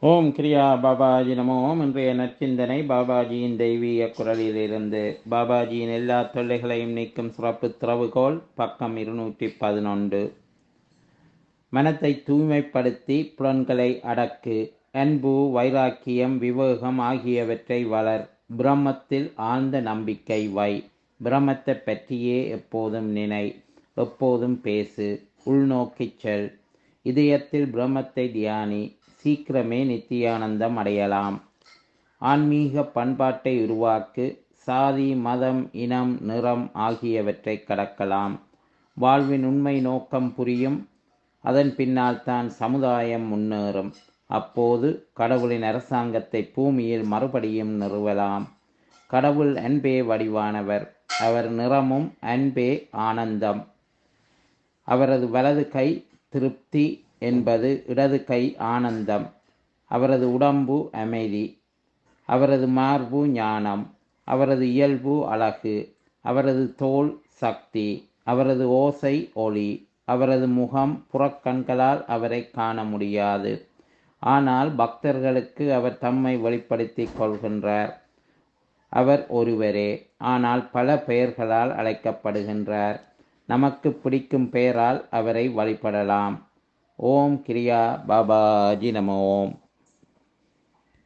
ஓம் கிரியா பாபாஜி நமோ ஓம் இன்றைய நற்சிந்தனை பாபாஜியின் தெய்வீக குரலிலிருந்து பாபாஜியின் எல்லா தொல்லைகளையும் நீக்கும் சிறப்பு திறவுகோல் பக்கம் இருநூற்றி பதினொன்று மனத்தை தூய்மைப்படுத்தி புலன்களை அடக்கு அன்பு வைராக்கியம் விவேகம் ஆகியவற்றை வளர் பிரம்மத்தில் ஆழ்ந்த நம்பிக்கை வை பிரம்மத்தை பற்றியே எப்போதும் நினை எப்போதும் பேசு உள்நோக்கிச் செல் இதயத்தில் பிரம்மத்தை தியானி சீக்கிரமே நித்தியானந்தம் அடையலாம் ஆன்மீக பண்பாட்டை உருவாக்கு சாதி மதம் இனம் நிறம் ஆகியவற்றை கடக்கலாம் வாழ்வின் உண்மை நோக்கம் புரியும் அதன் பின்னால் தான் சமுதாயம் முன்னேறும் அப்போது கடவுளின் அரசாங்கத்தை பூமியில் மறுபடியும் நிறுவலாம் கடவுள் அன்பே வடிவானவர் அவர் நிறமும் அன்பே ஆனந்தம் அவரது வலது கை திருப்தி என்பது இடது கை ஆனந்தம் அவரது உடம்பு அமைதி அவரது மார்பு ஞானம் அவரது இயல்பு அழகு அவரது தோல் சக்தி அவரது ஓசை ஒளி அவரது முகம் புறக்கண்களால் அவரை காண முடியாது ஆனால் பக்தர்களுக்கு அவர் தம்மை வெளிப்படுத்திக் கொள்கின்றார் அவர் ஒருவரே ஆனால் பல பெயர்களால் அழைக்கப்படுகின்றார் நமக்கு பிடிக்கும் பெயரால் அவரை வழிபடலாம் ஓம் கிரியா பாபாஜி நம ஓம்